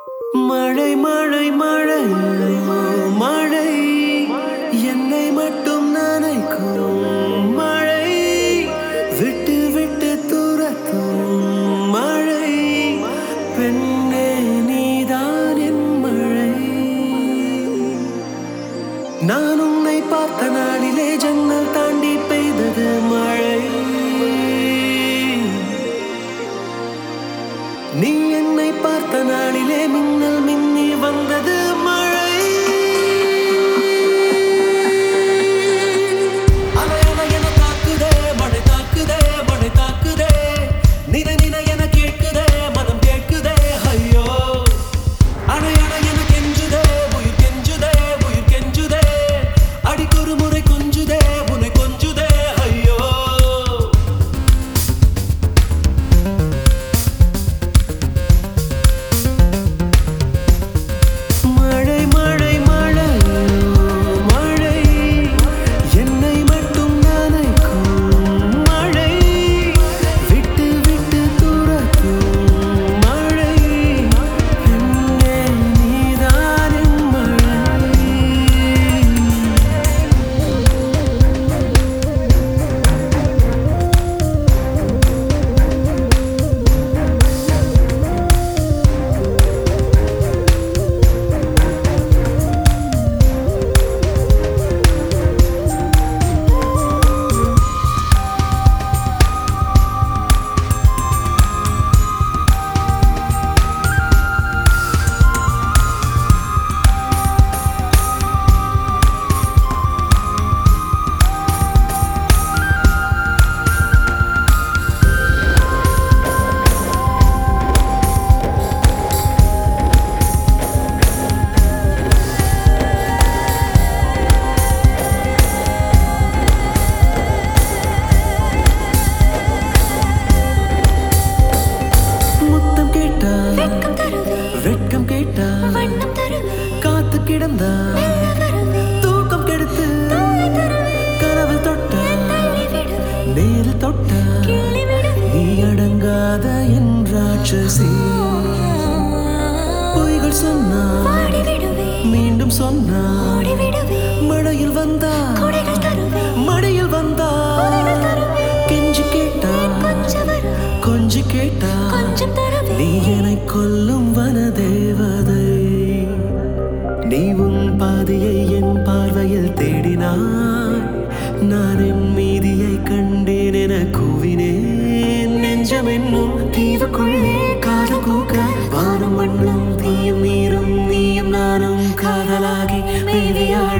மழை மழை மழை மழை என்னை மட்டும் நனைக்கும் மழை விட்டு விட்டு துரத்தும் மழை பெண்ணே நீதான் என் மழை நான் உன்னை பார்த்த நாளிலே ஜன்னல் தாண்டி பெய்தது மழை நீ என்னை பார்த்த நாளிலே மின்னல் மின்னி வந்தது மழை அலை அலை என தாக்குதே மழை தாக்குதே மழை தாக்குதே நினை நினை என கேட்குதே மனம் கேட்குதே ஐயோ அணை அணை என கெஞ்சுதே உயிர் கெஞ்சுதே உயிர் கெஞ்சுதே அடிக்கொரு முறை கொஞ்சுதே உன்னை கொஞ்சுதே ஐயோ மழை மழை மழை மழை என்னை மட்டும் நனைக்கும் மழை விட்டு விட்டு துரத்தும் மழை பெண்ணே நீதான் என் மழை முத்தம் கேட்டா வெட்கம் தருவே வெட்கம் கேட்டா வண்ணம் தருவே காத்து கிடந்தா மெல்ல வருவே தூக்கம் கெடுத்து தூளை தருவே கனவு தொட்டா தள்ளி விடுவே நேரில் தொட்டா கிள்ளி விடுவே நீ அடங்காத என் ராட்சசி பொய்கள் சொன்னா பாடி விடுவே மீண்டும் சொன்னா ஓடி விடுவே மழையில் வந்தா கொடைகள் தருவே மழையில் வந்தா உதவிகள் தருவே கெஞ்சி கேட்டா கொஞ்சம் வருவே கொஞ்சி கேட்டா கொஞ்சம் தருவே நீ என்னை கொல்லும் வனதேவதை நீ உன் பாதையை என் பார்வையில் தேடினாய் நான் என் மீதியை கண்டேன் என கூவினேன் நெஞ்சம் என்னும் தீவுக்குள்ளே காதல் கூக்க வானம் மண்ணும் தீயும் நீரும் நீயும் நானும் காதலாகி மேவியாட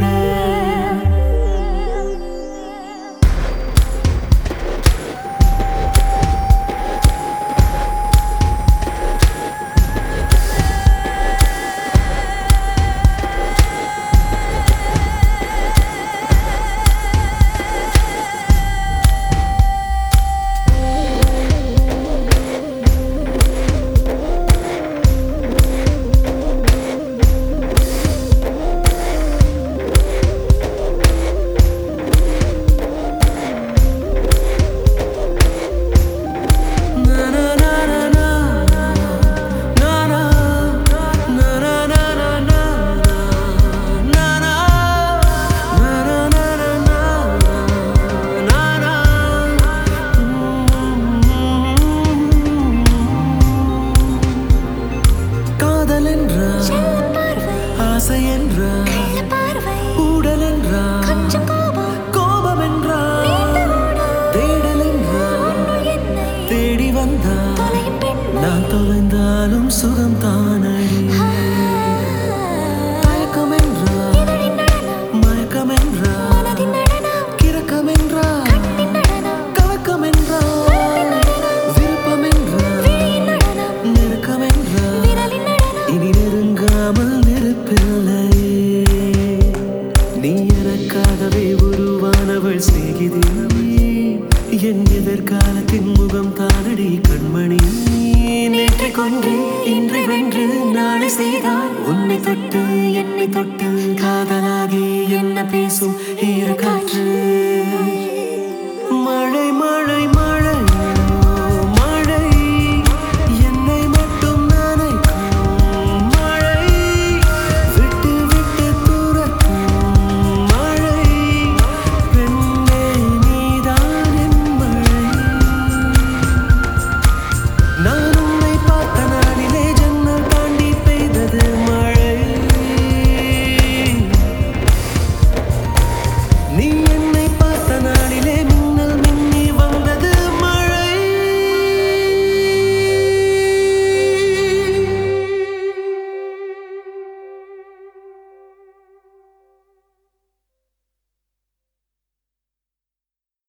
காதல் என்றால் செல்ல பார்வை ஆசை என்றால் கள்ள பார்வை ஊடல் என்றால் கொஞ்சம் கோபம் கோபம் என்றால் நீண்ட ஓட தேடல் என்றால் உன்னுள் என்னை தேடி வந்தால் தொலையும் பெண்மை நான் தொலைந்தாலும் சுகம் தானடி தயக்கம் என்றால் இதழின் நடனம் மயக்கம் என்றால் மனதின் நடனம் கிறக்கம் என்றால் கண்ணின் நடனம் கலக்கம் என்றால் விருப்பம் என்றால் விழியின் நடனம் நெருக்கம் என்றால் விரலின் நடனம் இனி நெருங்காமல் நெருப்பில்லை நீ எனக்காகவே உருவானவள் சிநேகிதி என் எதிர்காலத்தின் முகம் தானடி கண்மணி நேற்றை கொன்று இன்றை வென்று நாளை செய்தால் உன்னை தொட்டு என்னை தொட்டு காதலாகி என்ன பேசும் ஈர காற்று